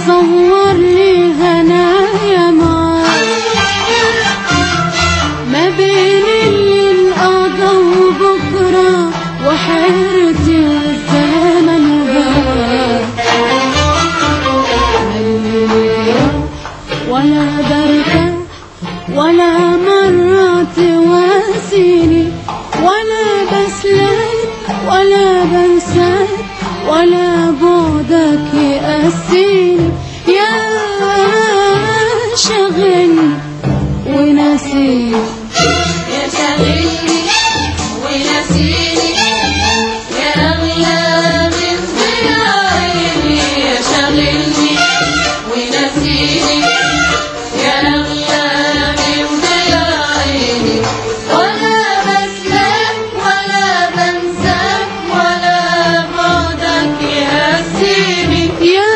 صور لي هنايا معاك ما بين اللي انقضى وبكرة وحيرتي والزمن وهواك ولا برتاح ولا مرة تواسيني ولا بسلك ولا بنساك ولا بعدك يأسيني يا شغلني ونسيني يا شاغلني ونسيني يا أغلى من ضياعيني يا شاغلني ونسيني يا أغلى من ضياعيني ولا بسلك ولا بنساك ولا بعدك يهزيني يا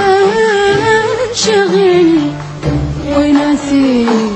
شغلني ونسيني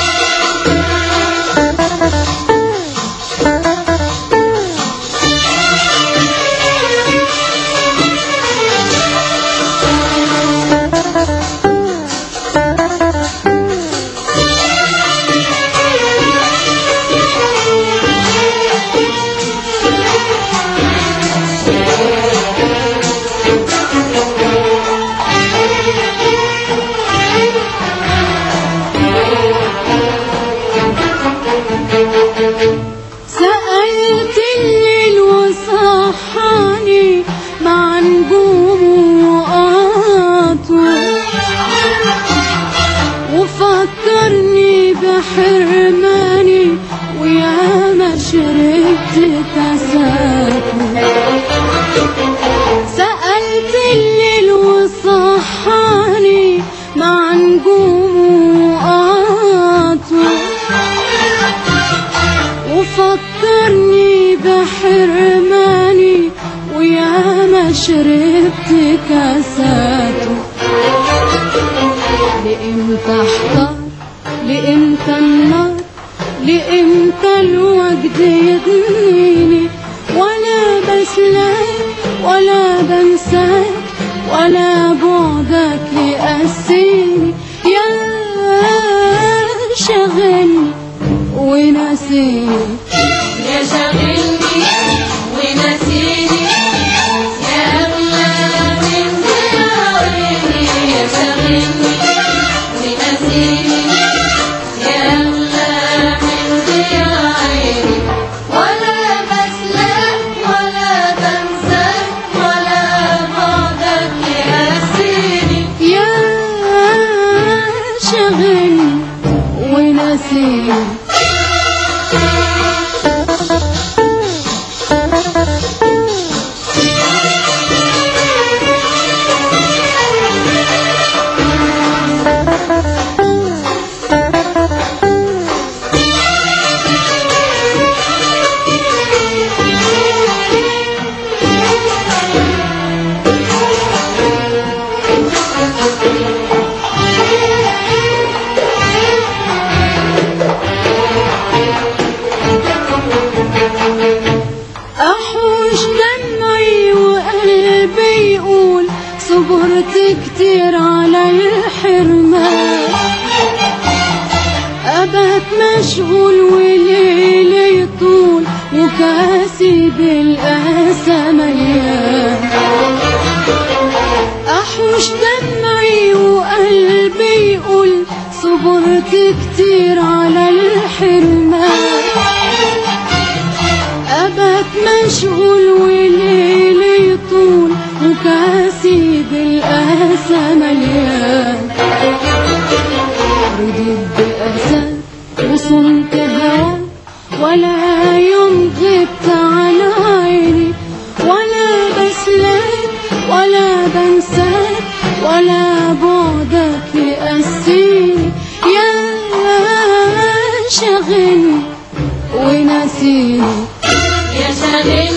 سألت الليل وصحاني مع نجوم وقاطه وفكرني بحرماني ويا ما شربت كاساته سألت الليل وصحاني مع نجوم وقاطه وفكرني بحرماني ويا ما شربت كاساته لإمتى احتار لإمتى النار لإمتى الوجد يضنيني ولا بسلاك ولا بنساك ولا بعدك يأسيني يا شغلني ونسيني يا شاغلني ونسيني يا أغلى من ضياعيني يا شاغلني ونسيني يا أغلى من ضياعيني ولا بسلك ولا بنساك ولا بعدك يهزيني يا شغلني ونسيني أحوش دمعي وقلبي يقول صبرت كتير على الحرمان أبات مشغول وليلي يطول وكاسي بالأسى مليان أحوش دمعي وقلبي يقول صبرت كتير على الحرمان أبات مشغول وليلي يطول وكاسي بالأسى مليان رديت بأسى وصلت هوا ولا يوم غبت عن عيني ولا بسلك ولا بنساك ولا بعدك يأسيني يا شغلني ونسيني يا شاغلني